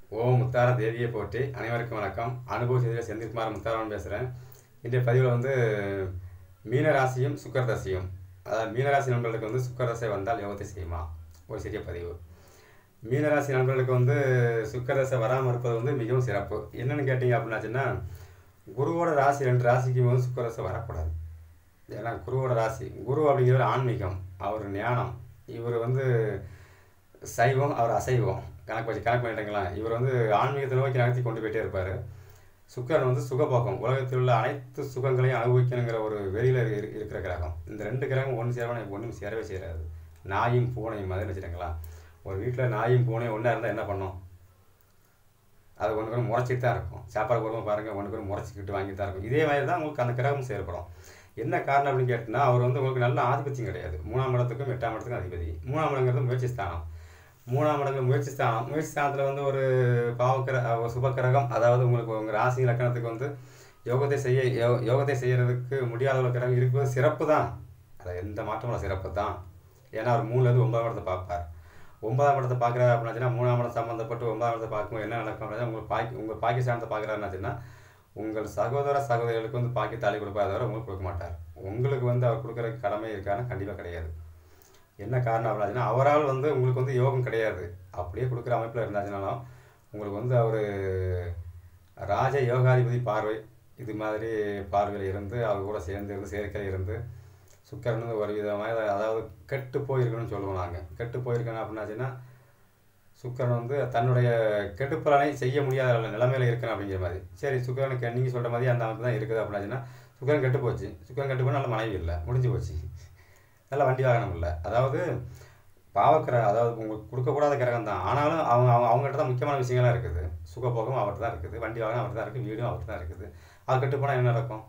ஓம் முத்தார தேவியை போற்றி அனைவருக்கும் வணக்கம் அனுபவ செய்தியில் செந்தில்குமார் முத்தாரன் பேசுகிறேன் இன்றைய பதிவில் வந்து மீனராசியும் சுக்கரதசையும் அதாவது மீனராசி நண்பர்களுக்கு வந்து சுக்கரதசை வந்தால் யோகத்தை செய்யுமா ஒரு சிறிய பதிவு மீனராசி நண்பர்களுக்கு வந்து சுக்கரதசை வராமல் இருப்பது வந்து மிகவும் சிறப்பு என்னென்னு கேட்டிங்க அப்படின்னாச்சுன்னா குருவோட ராசி ரெண்டு ராசிக்கு வந்து சுக்கரதசை வரக்கூடாது ஏன்னா குருவோட ராசி குரு அப்படிங்கிறது ஆன்மீகம் அவர் ஞானம் இவர் வந்து சைவம் அவர் அசைவம் கணக்கு வச்சு கணக்கு பண்ணிட்டீங்களா இவர் வந்து ஆன்மீகத்தை நோக்கி நகர்த்தி கொண்டு போயிட்டே இருப்பார் சுக்கரன் வந்து சுகபோக்கம் உலகத்தில் உள்ள அனைத்து சுகங்களையும் அனுபவிக்கணுங்கிற ஒரு வெளியில் இருக்கிற கிரகம் இந்த ரெண்டு கிரகம் ஒன்று சேரவன ஒன்றும் சேரவே சேராது நாயும் பூனையும் மாதிரி வச்சுட்டீங்களா ஒரு வீட்டில் நாயும் பூனையும் ஒன்றா இருந்தால் என்ன பண்ணும் அது ஒன்று பேரும் முறைச்சிட்டு தான் இருக்கும் சாப்பாடு போடும்போது பாருங்கள் ஒன்று பேரும் முறைச்சிக்கிட்டு வாங்கிட்டு தான் இருக்கும் இதே மாதிரி தான் உங்களுக்கு அந்த கிரகம் செயல்படும் என்ன காரணம் அப்படின்னு கேட்டிங்கன்னா அவர் வந்து உங்களுக்கு நல்ல ஆதிபத்தியம் கிடையாது மூணாம் இடத்துக்கும் எட்டாம் இடத்துக்கும் அதிபதி மூணாம் இடங்கிறது முயற்சி ஸ்தானம் மூணாம் இடங்கு முயற்சி ஸ்தானம் முயற்சி ஸ்தானத்தில் வந்து ஒரு பாவக்கிர ஒரு சுபக்கிரகம் அதாவது உங்களுக்கு உங்கள் ராசி லக்கணத்துக்கு வந்து யோகத்தை செய்ய யோ யோகத்தை செய்கிறதுக்கு முடியாத ஒரு கிரகம் இருப்பது சிறப்பு தான் அது எந்த மாற்றமும் சிறப்பு தான் ஏன்னா அவர் மூணுலேருந்து ஒன்பதாம் இடத்தை பார்ப்பார் ஒன்பதாம் இடத்தை பார்க்குறாரு அப்படின்னாச்சுன்னா மூணாம் இடம் சம்மந்தப்பட்டு ஒன்பதாம் இடத்தை பார்க்கும்போது என்ன நடக்கும் அப்படின்னா உங்கள் பாக்கி உங்கள் பாகிஸ்தானத்தை பார்க்குறாருனாச்சுன்னா உங்கள் சகோதர சகோதரிகளுக்கு வந்து பாக்கி தாலி கொடுப்பாரு தவிர உங்களுக்கு கொடுக்க மாட்டார் உங்களுக்கு வந்து அவர் கொடுக்குற கடமை இருக்கான்னு கண்டிப்பாக கிடையாது என்ன காரணம் அப்படின்னாச்சுன்னா அவரால் வந்து உங்களுக்கு வந்து யோகம் கிடையாது அப்படியே கொடுக்குற அமைப்பில் இருந்தாச்சுனாலும் உங்களுக்கு வந்து அவர் ராஜ யோகாதிபதி பார்வை இது மாதிரி பார்வையில் இருந்து அவர் கூட சேர்ந்து இருந்து சேர்க்கையில் இருந்து சுக்கரன் வந்து ஒரு விதமாக அதாவது கெட்டு போயிருக்கணும்னு சொல்லுவோம் நாங்கள் கெட்டு போயிருக்கணும் அப்படின்னாச்சுன்னா சுக்கரன் வந்து தன்னுடைய கெட்டுப்பலனை செய்ய முடியாத நிலைமையில இருக்கணும் அப்படிங்கிற மாதிரி சரி சுக்கரனுக்கு நீங்கள் சொல்கிற மாதிரி அந்த அமைப்பு தான் இருக்குது அப்படின்னாச்சுன்னா சுக்கரன் கெட்டு போச்சு சுக்கரன் கெட்டு போனால் நல்ல மனைவி இல்லை முடிஞ்சு போச்சு நல்ல வண்டி வாகனம் இல்லை அதாவது பாவக்கிர அதாவது உங்களுக்கு கொடுக்கக்கூடாத கிரகம் தான் ஆனாலும் அவங்க அவங்க அவங்ககிட்ட தான் முக்கியமான விஷயங்கள்லாம் இருக்குது சுகபோகம் அவர்கிட்ட தான் இருக்குது வண்டி வாகனம் அவர்கிட்ட தான் இருக்குது வீடும் அவர்கிட்ட தான் இருக்குது அது கெட்டு போனால் என்ன நடக்கும்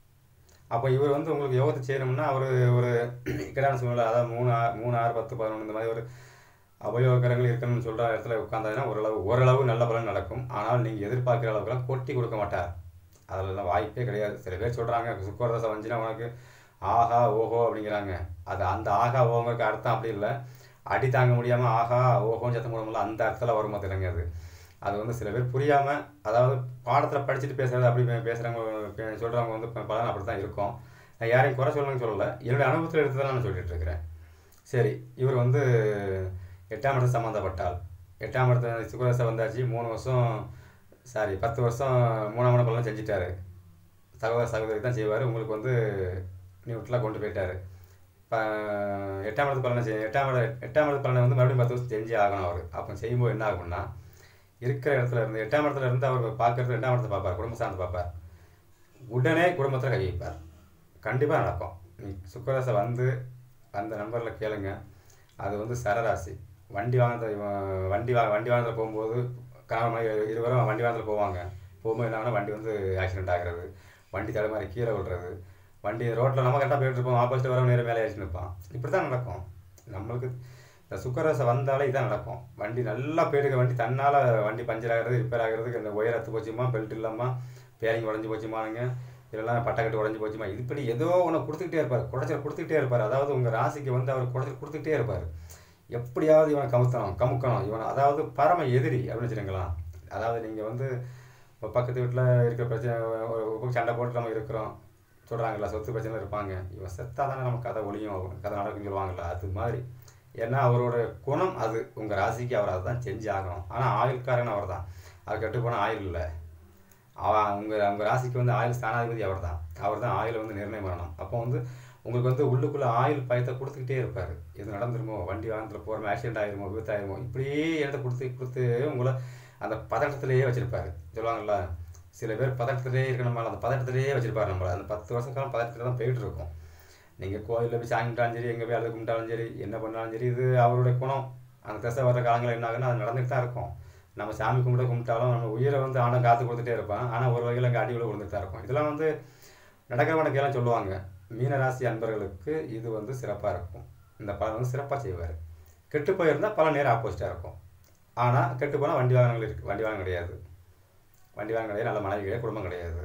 அப்போ இவர் வந்து உங்களுக்கு யோகத்தை செய்யணும்னா அவர் ஒரு இக்கடான சூழ்நிலை அதாவது மூணு ஆறு மூணு ஆறு பத்து பதினொன்று இந்த மாதிரி ஒரு அபயோகரங்கள் இருக்கணும்னு சொல்கிற இடத்துல உட்காந்தாங்கன்னா ஓரளவு ஓரளவு நல்ல பலன் நடக்கும் ஆனால் நீங்கள் எதிர்பார்க்குற அளவுக்குலாம் கொட்டி கொடுக்க மாட்டார் அதிலலாம் வாய்ப்பே கிடையாது சில பேர் சொல்கிறாங்க சுக்கரதசை வந்துச்சுன்னா உனக்கு ஆஹா ஓஹோ அப்படிங்கிறாங்க அது அந்த ஆஹா ஓங்கிறதுக்கு அர்த்தம் அப்படி இல்லை அடி தாங்க முடியாமல் ஆஹா ஓஹோன்னு சத்தம் போடும்போது அந்த அர்த்தத்தில் வரும் பார்த்துலங்க அது அது வந்து சில பேர் புரியாமல் அதாவது பாடத்தில் படிச்சுட்டு பேசுகிறது அப்படி பேசுகிறவங்க சொல்கிறவங்க வந்து பலன் அப்படி தான் இருக்கும் நான் யாரையும் குறை சொல்லணும்னு சொல்லலை என்னுடைய அனுபவத்தில் எடுத்து தான் நான் சொல்லிட்டு இருக்கிறேன் சரி இவர் வந்து எட்டாம் இடத்து சம்மந்தப்பட்டால் எட்டாம் இடத்து சுக்கரசை வந்தாச்சு மூணு வருஷம் சாரி பத்து வருஷம் மூணாம் இடம் பலன் செஞ்சிட்டாரு சகோதர சகோதரி தான் செய்வார் உங்களுக்கு வந்து நியூட்லாம் கொண்டு போயிட்டார் இப்போ எட்டாம் இடத்து பலனை செய் எட்டாம் இட எட்டாம் இடத்து பலனை வந்து மறுபடியும் பத்து வருஷம் செஞ்சே ஆகணும் அவர் அப்போ செய்யும்போது என்ன ஆகும்னா இருக்கிற இடத்துல இருந்து எட்டாம் இடத்துல இருந்து அவர் பார்க்கறது ரெண்டாம் இடத்தை பார்ப்பார் குடும்ப சார்ந்து பார்ப்பார் உடனே குடும்பத்தில் கை வைப்பார் கண்டிப்பாக நடக்கும் நீ சுக்கரசை வந்து அந்த நம்பரில் கேளுங்க அது வந்து சரராசி வண்டி வாகனத்தை வண்டி வா வண்டி வாகனத்தில் போகும்போது கணவன் இருவரும் வண்டி வாகனத்தில் போவாங்க போகும்போது என்ன வண்டி வந்து ஆக்சிடென்ட் ஆகிறது வண்டி தடுமாறி கீழே விடுறது வண்டி ரோட்டில் நம்ம கரெக்டாக போயிட்டு இருப்போம் ஆப்போசிட் வர நேரம் மேலே ஆயிடுச்சு நிற்பான் இப்படி தான் நடக்கும் நம்மளுக்கு இந்த சுக்கரசை வந்தாலே இதான் நடக்கும் வண்டி நல்லா போயிட்டு வண்டி தன்னால் வண்டி பஞ்சர் ஆகிறது ரிப்பேர் ஆகிறதுக்கு இந்த ஒயர் அத்து போச்சுமா பெல்ட் இல்லாமல் பேரிங் உடஞ்சி போச்சுமானுங்க இல்லைனா பட்டக்கட்டு உடஞ்சி போச்சுமா இப்படி ஏதோ ஒன்று கொடுத்துக்கிட்டே இருப்பார் குடைச்சல் கொடுத்துக்கிட்டே இருப்பார் அதாவது உங்கள் ராசிக்கு வந்து அவர் குடைச்சல் கொடுத்துக்கிட்டே இருப்பார் எப்படியாவது இவனை கமுத்தணும் கமுக்கணும் இவனை அதாவது பரம எதிரி அப்படின்னு வச்சுருங்களேன் அதாவது நீங்கள் வந்து இப்போ பக்கத்து வீட்டில் இருக்கிற பிரச்சனை ஒரு சண்டை போட்டு நம்ம இருக்கிறோம் சொல்கிறாங்களா சொத்து பிரச்சனை இருப்பாங்க இவன் செத்தா தானே நம்ம கதை ஒளியும் கதை நடக்குன்னு சொல்லுவாங்கள்ல அது மாதிரி ஏன்னா அவரோட குணம் அது உங்கள் ராசிக்கு அவர் அதை தான் செஞ்சு ஆகணும் ஆனால் ஆயுள்காரன் அவர் தான் அது கெட்டு போனால் ஆயுள் இல்லை அவன் உங்கள் உங்கள் ராசிக்கு வந்து ஆயுள் ஸ்தானாதிபதி அவர் தான் அவர் தான் ஆயுளை வந்து நிர்ணயம் பண்ணணும் அப்போ வந்து உங்களுக்கு வந்து உள்ளுக்குள்ளே ஆயுள் பயத்தை கொடுத்துக்கிட்டே இருப்பார் எது நடந்துருமோ வண்டி வாகனத்தில் போகிறோமோ ஆக்சிடென்ட் ஆயிருமோ விபத்து ஆயிருமோ இப்படியே இடத்த கொடுத்து கொடுத்து உங்களை அந்த பதட்டத்திலேயே வச்சுருப்பார் சொல்லுவாங்கள்ல சில பேர் பதட்டத்திலே இருக்கணுமால அந்த பதட்டத்திலேயே வச்சுருப்பார் நம்மளை அந்த பத்து வருஷ காலம் பதட்டத்தில் தான் போயிட்டு இருக்கோம் நீங்கள் கோயிலில் போய் சாமி கும்பிட்டாலும் சரி எங்கே போய் அதை கும்பிட்டாலும் சரி என்ன பண்ணாலும் சரி இது அவருடைய குணம் அந்த திசை வர்ற காலங்கள் என்ன ஆகுன்னா அது நடந்துட்டு தான் இருக்கும் நம்ம சாமி கும்பிட கும்பிட்டாலும் நம்ம உயிரை வந்து ஆனம் காத்து கொடுத்துட்டே இருப்பான் ஆனால் ஒரு வகையில் அங்கே அடிவில் கொடுத்துட்டு தான் இருக்கும் இதெல்லாம் வந்து நடக்கிற வணக்கையெல்லாம் சொல்லுவாங்க மீனராசி அன்பர்களுக்கு இது வந்து சிறப்பாக இருக்கும் இந்த பலன் வந்து சிறப்பாக செய்வார் கெட்டு போயிருந்தால் பல நேரம் ஆப்போசிட்டாக இருக்கும் ஆனால் கெட்டு போனால் வண்டி வாகனங்கள் இருக்குது வண்டி வாகனம் கிடையாது வண்டி வாகனம் கிடையாது நல்ல மனைவி கிடையாது குடும்பம் கிடையாது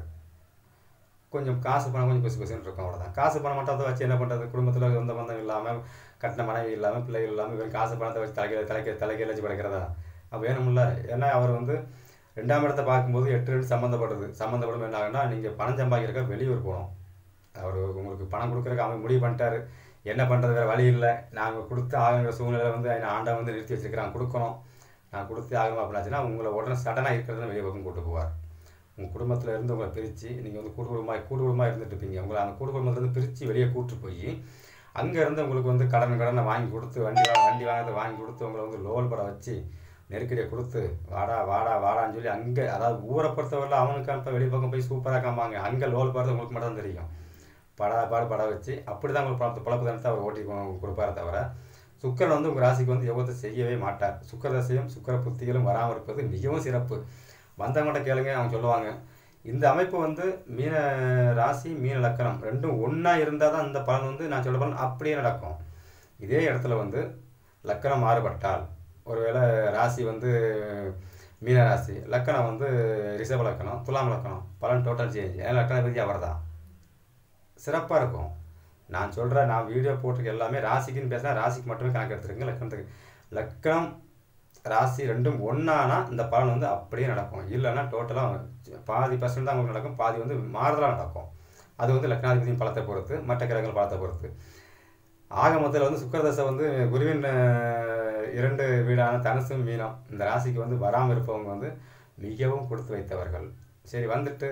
கொஞ்சம் காசு பணம் கொஞ்சம் குசு குசுன்னு இருக்கும் அவ்வளோதான் காசு பணம் மட்டும் அதை வச்சு என்ன பண்ணுறது குடும்பத்தில் சொந்த பந்தம் இல்லாமல் கட்டின மனைவி இல்லாமல் பிள்ளைகள் இல்லாமல் வெறும் காசு பணத்தை வச்சு தலைக்க தலைக்க தலைக்கையில் வச்சு படைக்கிறதா வேணும்ல ஏன்னா அவர் வந்து ரெண்டாம் இடத்தை பார்க்கும்போது எட்டு ரெண்டு சம்மந்தப்படுது சம்மந்தப்படும் என்ன ஆகுன்னா நீங்கள் பணம் சம்பாதிக்கிறக்க வெளியூர் போகணும் அவர் உங்களுக்கு பணம் கொடுக்குறக்கு அவங்க முடிவு பண்ணிட்டாரு என்ன பண்ணுறது வேறு வழி இல்லை நாங்கள் கொடுத்து ஆகுங்கிற சூழ்நிலை வந்து என்ன ஆண்டை வந்து நிறுத்தி வச்சிருக்கிறாங்க கொடுக்கணும் நான் கொடுத்து ஆகணும் அப்படின்னாச்சுன்னா உங்களை உடனே சடனாக இருக்கிறத வெளியே பக்கம் கூட்டு போவார் உங்கள் குடும்பத்தில் இருந்து உங்களை பிரித்து நீங்கள் வந்து கூட்டு குடும்பமாக கூட்டு குடும்பமாக இருந்துட்டு இருப்பீங்க உங்களை அந்த கூட்டு குடும்பத்துலேருந்து பிரித்து வெளியே கூட்டு போய் அங்கேருந்து உங்களுக்கு வந்து கடன் கடனை வாங்கி கொடுத்து வண்டி வா வண்டி வாங்கிறத வாங்கி கொடுத்து உங்களை வந்து லோல் பட வச்சு நெருக்கடியை கொடுத்து வாடா வாடா வாடான்னு சொல்லி அங்கே அதாவது ஊரை பொறுத்தவரையில் அவனுக்கு அப்போ வெளி பக்கம் போய் சூப்பராக காம்பாங்க அங்கே லோல் போகிறது உங்களுக்கு மட்டும் தான் தெரியும் படா பாடு பட வச்சு அப்படி தான் உங்களுக்கு பழப்பு பழப்பு தானத்தை அவர் ஓட்டி கொ- கொடுப்பாரே தவிர சுக்கரன் வந்து உங்கள் ராசிக்கு வந்து யோகத்தை செய்யவே மாட்டார் சுக்கர தசையும் சுக்கர புத்திகளும் வராமல் இருப்பது மிகவும் சிறப்பு வந்தவங்கள்ட்ட கேளுங்க அவங்க சொல்லுவாங்க இந்த அமைப்பு வந்து மீன ராசி மீன லக்கணம் ரெண்டும் ஒன்றா இருந்தால் தான் இந்த பலன் வந்து நான் சொல்ல பலன் அப்படியே நடக்கும் இதே இடத்துல வந்து லக்கணம் மாறுபட்டால் ஒருவேளை ராசி வந்து மீன ராசி லக்கணம் வந்து ரிஷப லக்கணம் துலாம் லக்கணம் பலன் டோட்டல் சேஞ்ச் ஏன்னா லக்கணபதி அவர் தான் சிறப்பாக இருக்கும் நான் சொல்கிறேன் நான் வீடியோ போட்டிருக்க எல்லாமே ராசிக்குன்னு பேசினா ராசிக்கு மட்டுமே கணக்கு எடுத்துருங்க லக்கணத்துக்கு லக்கணம் ராசி ரெண்டும் ஒன்றானா இந்த பலன் வந்து அப்படியே நடக்கும் இல்லைன்னா டோட்டலாக பாதி பர்சன்ட் தான் உங்களுக்கு நடக்கும் பாதி வந்து மாறுதலாக நடக்கும் அது வந்து லக்னாதிபதியின் பலத்தை பொறுத்து மற்ற கிரகங்கள் பலத்தை பொறுத்து ஆக மொத்தத்தில் வந்து சுக்கரதசை வந்து குருவின் அஹ், இரண்டு வீடான தனுசும் மீனம் இந்த ராசிக்கு வந்து வராமல் இருப்பவங்க வந்து மிகவும் கொடுத்து வைத்தவர்கள் சரி வந்துட்டு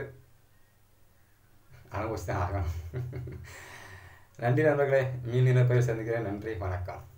அனுபவிச்சு தான் ஆகணும் நன்றி நண்பர்களே மீன் இனப்பயிர் சந்திக்கிறேன் நன்றி வணக்கம்